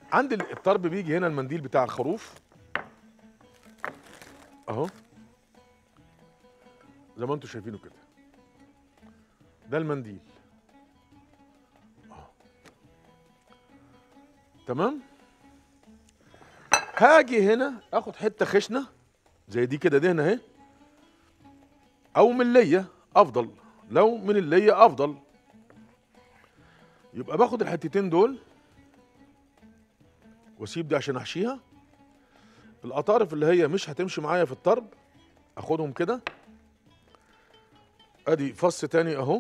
عند الطرب بيجي هنا المنديل بتاع الخروف اهو زي ما انتم شايفينه كده ده المنديل أهو. تمام هاجي هنا اخد حته خشنه زي دي كده دهنه اهي او من ليا افضل لو من الليا افضل يبقى باخد الحتتين دول واسيب دي عشان احشيها القطارف اللي هي مش هتمشي معايا في الطرب اخدهم كده ادي فص تاني اهو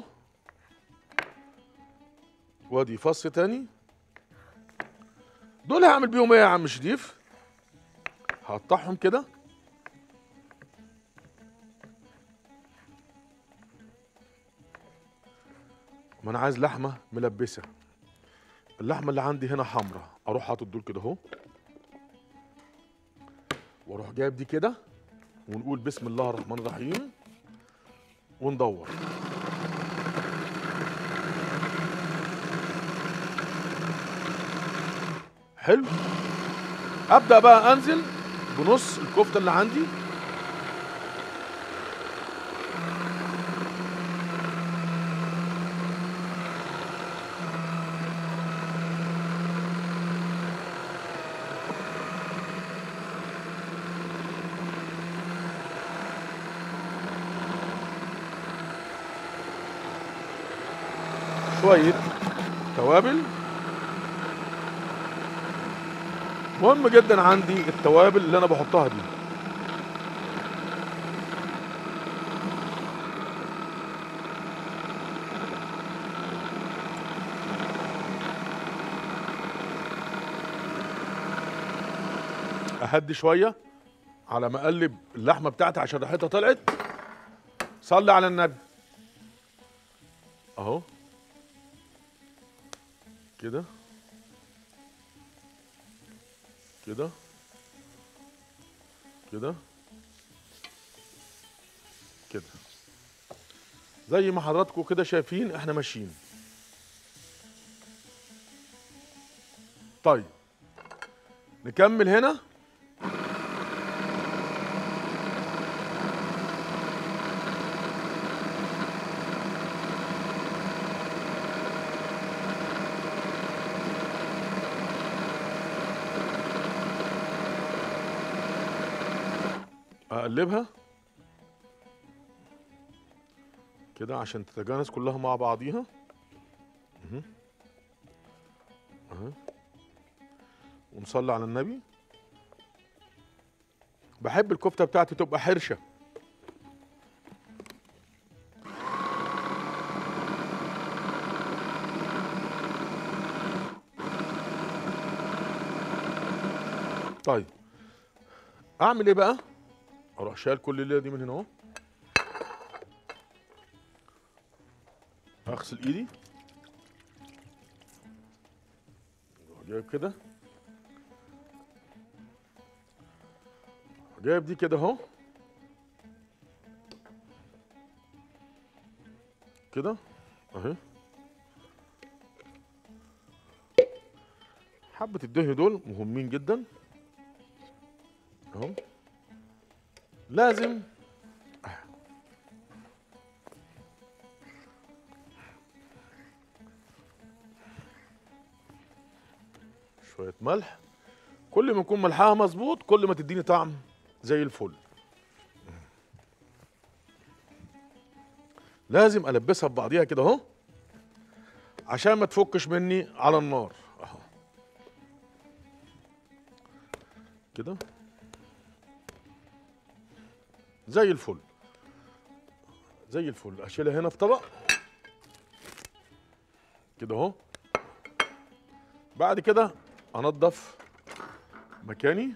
وادي فص تاني دول هعمل بيهم ايه يا عم شريف هقطعهم كده ما انا عايز لحمه ملبسه اللحمه اللي عندي هنا حمراء اروح حاطط دول كده اهو واروح جايب دي كده ونقول بسم الله الرحمن الرحيم وندور حلو ابدا بقى انزل بنص الكفته اللي عندي شويه توابل مهم جدا عندي التوابل اللي انا بحطها دي اهدي شويه على ما اقلب اللحمه بتاعتي عشان ريحتها طلعت صلي على النبي اهو كده كده كده كده زي ما حضراتكم كده شايفين احنا ماشيين طيب نكمل هنا اقلبها كده عشان تتجانس كلها مع بعضيها اهو اهو ونصلي على النبي بحب الكفته بتاعتي تبقى حرشه طيب اعمل ايه بقى اروح شايل كل الليله دي من هنا اهو اغسل ايدي أروح جايب كده جايب دي كده اهو كده اهي حبة الدهن دول مهمين جدا اهو لازم شوية ملح كل ما يكون ملحها مظبوط كل ما تديني طعم زي الفل لازم البسها ببعضيها كده اهو عشان ما تفكش مني على النار اهو كده زي الفل زي الفل اشيلها هنا في طبق كده اهو بعد كده انضف مكاني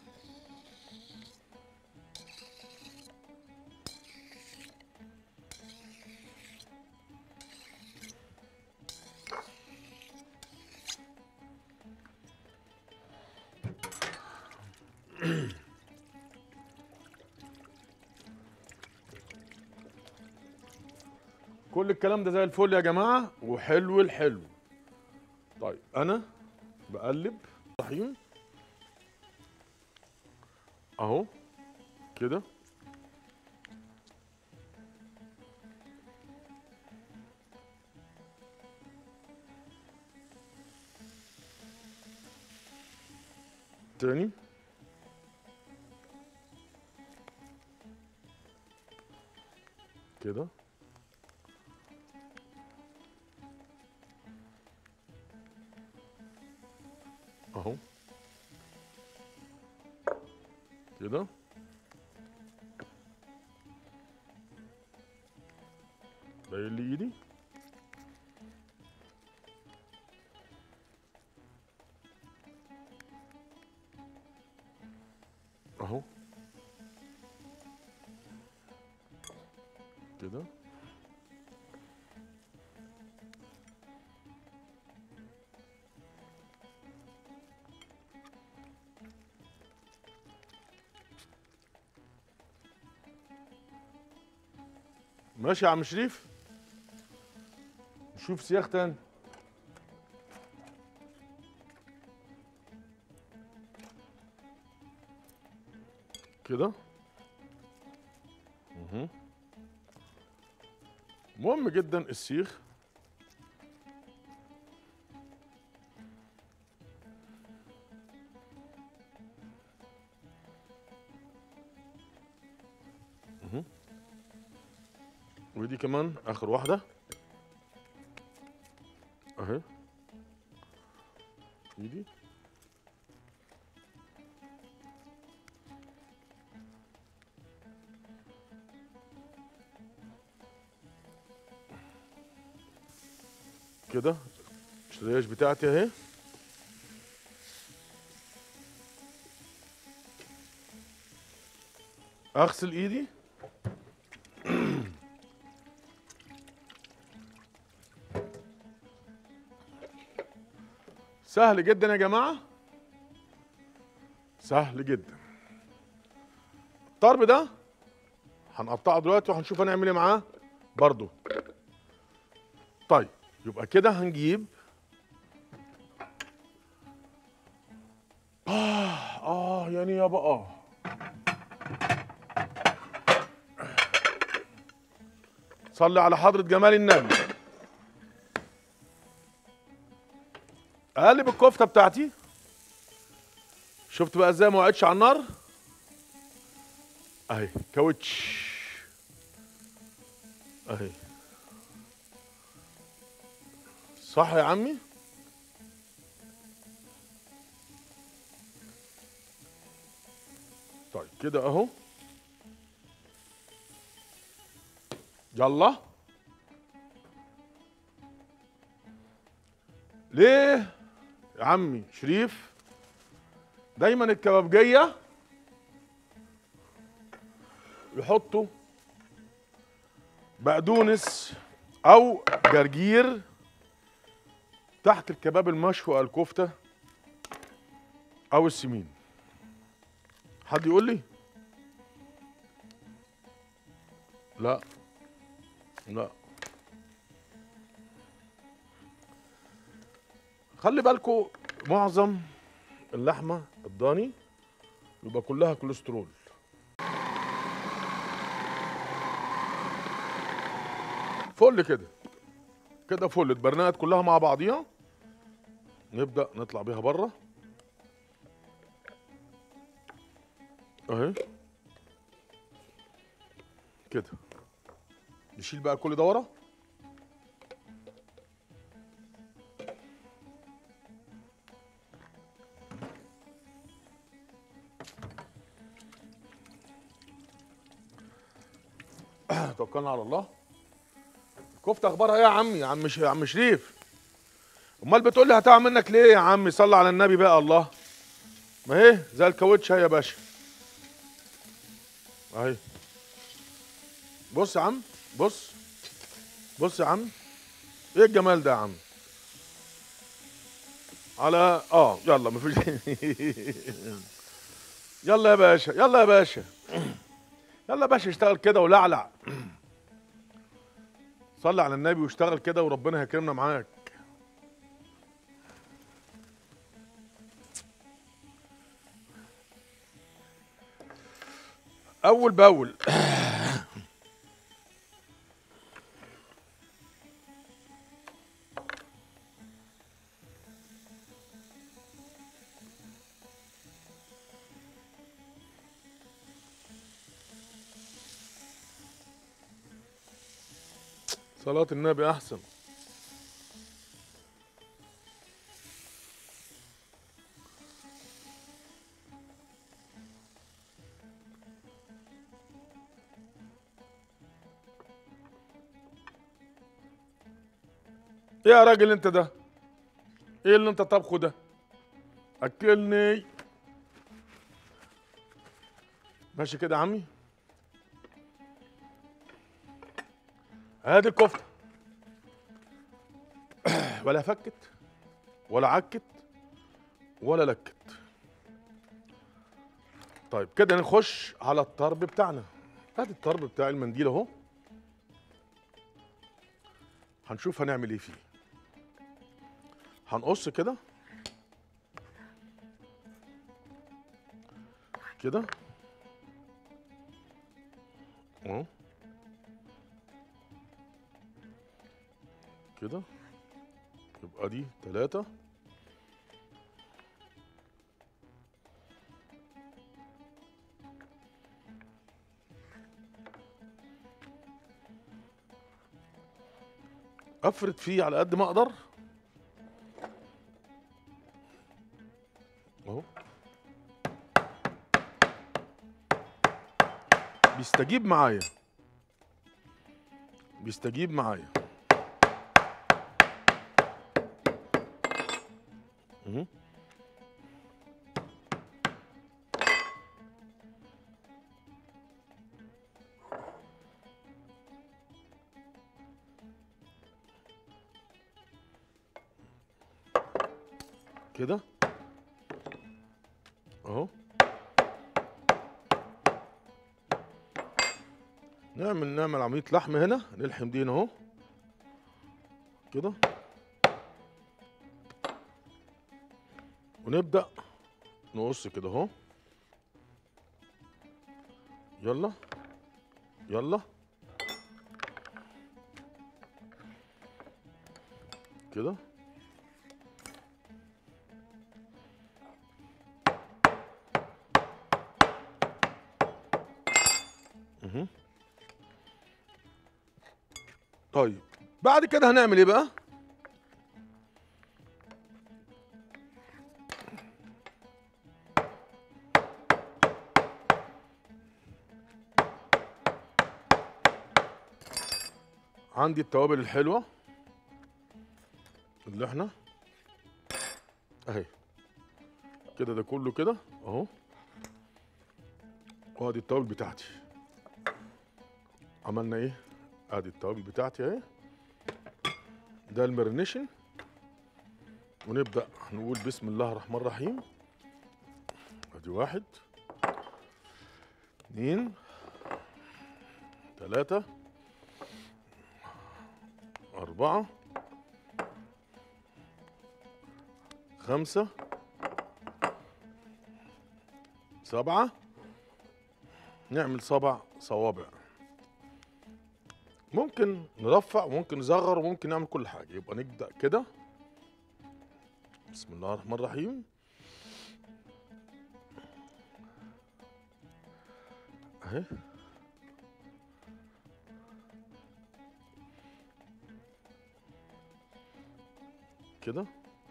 كل الكلام ده زي الفل يا جماعه وحلو الحلو طيب انا بقلب الرحيم اهو كده تاني كده اهو كده باين لي ايدي اهو كده ماشي يا عم شريف نشوف سياخ تاني كده مهم. مهم جدا السيخ مهم. ودي كمان اخر واحده اهي ايدي كده الشريش بتاعتي اهي اغسل ايدي سهل جدا يا جماعه سهل جدا الطرب ده هنقطعه دلوقتي وهنشوف هنعمل ايه معاه برضو طيب يبقى كده هنجيب اه اه يعني يابا اه صلي على حضرة جمال النبي اقلب الكفته بتاعتي شفت بقى ازاي ما وقعتش على النار اهي كاوتش اهي صح يا عمي طيب كده اهو يلا ليه يا عمي شريف دايما الكبابجيه يحطوا بقدونس او جرجير تحت الكباب المشوي او الكفته او السمين حد يقول لي لا لا خلي بالكم معظم اللحمه الضاني يبقى كلها كوليسترول فل كده كده فل البرنات كلها مع بعضيها نبدا نطلع بيها بره اهي كده نشيل بقى كل ده ورا توكلنا على الله الكفته اخبارها ايه يا عمي يا عم ش... يا عم شريف امال بتقول لي هتعمل منك ليه يا عمي صلي على النبي بقى الله ما هي زي الكاوتش اهي يا باشا اهي بص يا عم بص بص يا عم ايه الجمال ده يا عم على اه يلا مفيش يلا يا باشا يلا يا باشا يلا يا باشا اشتغل كده ولعلع صلي على النبي واشتغل كده وربنا هيكرمنا معاك اول باول صلاة النبي أحسن إيه يا راجل انت ده ايه اللي انت طبخه ده اكلني ماشي كده يا عمي ادي الكفته ولا فكت ولا عكت ولا لكت طيب كده نخش على الطرب بتاعنا ادي الطرب بتاع المنديل اهو هنشوف هنعمل ايه فيه هنقص كده كده اهو كده يبقى دي تلاتة افرد فيه على قد ما اقدر اهو بيستجيب معايا بيستجيب معايا مهم. كده اهو نعمل نعمل عملية لحم هنا نلحم دي هنا اهو كده ونبدأ نقص كده اهو يلا يلا كده مهم. طيب بعد كده هنعمل ايه بقى عندي التوابل الحلوه اللي احنا اهي كده ده كله كده اهو وادي التوابل بتاعتي عملنا ايه ادي التوابل بتاعتي اهي ده المرنيشن ونبدا نقول بسم الله الرحمن الرحيم ادي واحد اتنين تلاتة أربعة خمسة سبعة نعمل سبع صوابع ممكن نرفع وممكن نصغر وممكن نعمل كل حاجة يبقى نبدأ كده بسم الله الرحمن الرحيم اهي كده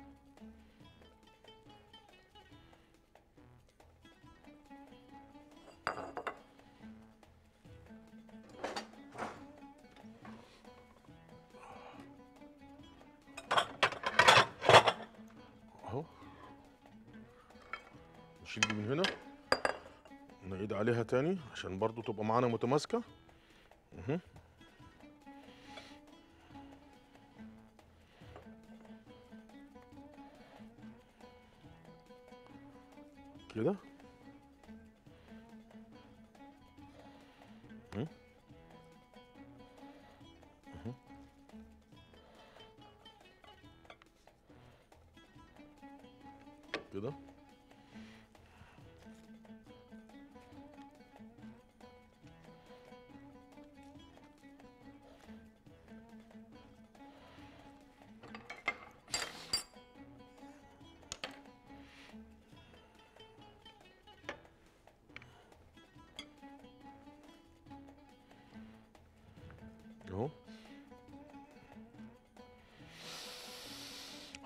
اهو نشيل دي من هنا نعيد عليها تاني عشان برضو تبقى معانا متماسكة مهم. كده مهم. مهم. كده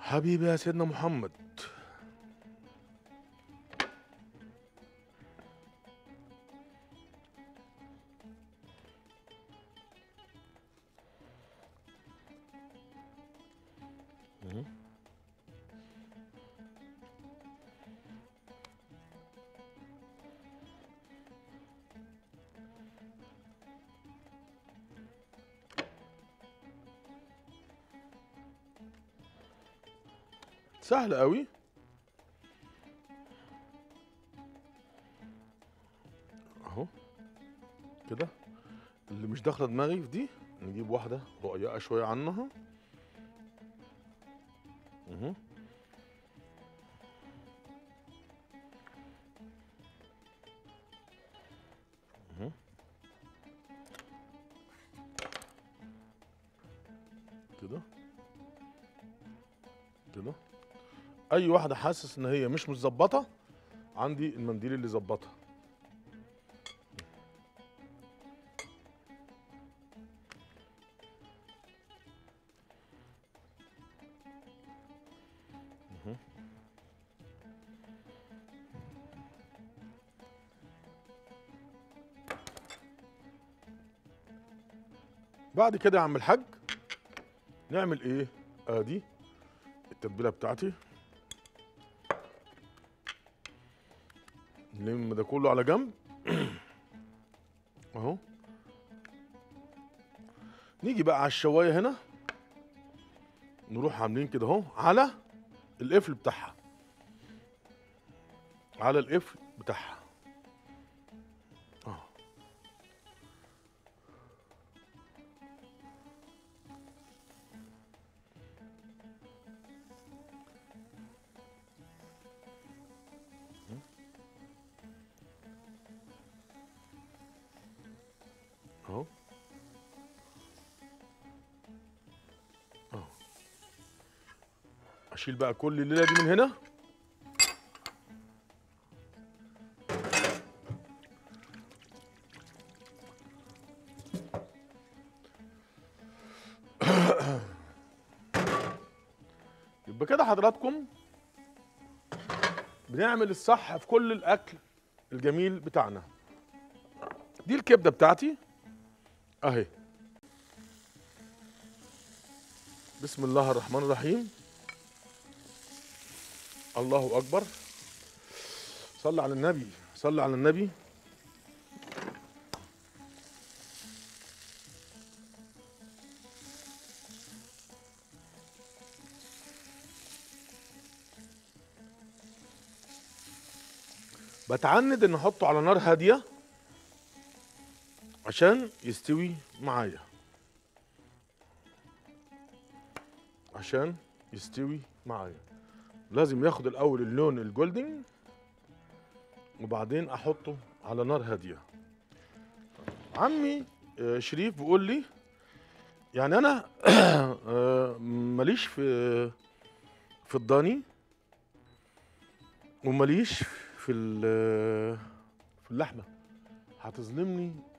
حبيبي يا سيدنا محمد مهم. سهل قوي اهو كده اللي مش داخله دماغي في دي نجيب واحده رقيقه شويه عنها اهو اهو كده كده اي واحده حاسس ان هي مش متظبطه عندي المنديل اللي يظبطها مهم. بعد كده يا عم الحاج نعمل ايه ادي التتبيله بتاعتي نلم ده كله على جنب اهو نيجي بقى على الشوايه هنا نروح عاملين كده اهو على القفل بتاعها على القفل بتاعها اه اهو اهو اشيل بقى كل الليله دي من هنا يبقى كده حضراتكم بنعمل الصح في كل الاكل الجميل بتاعنا دي الكبده بتاعتي اهي بسم الله الرحمن الرحيم الله اكبر صلى على النبي صلى على النبي بتعند ان احطه على نار هاديه عشان يستوي معايا عشان يستوي معايا لازم ياخد الاول اللون الجولدن وبعدين احطه على نار هاديه عمي آه، شريف بيقول لي يعني انا آه، ماليش في في الضاني وماليش في ال- في اللحمه هتظلمني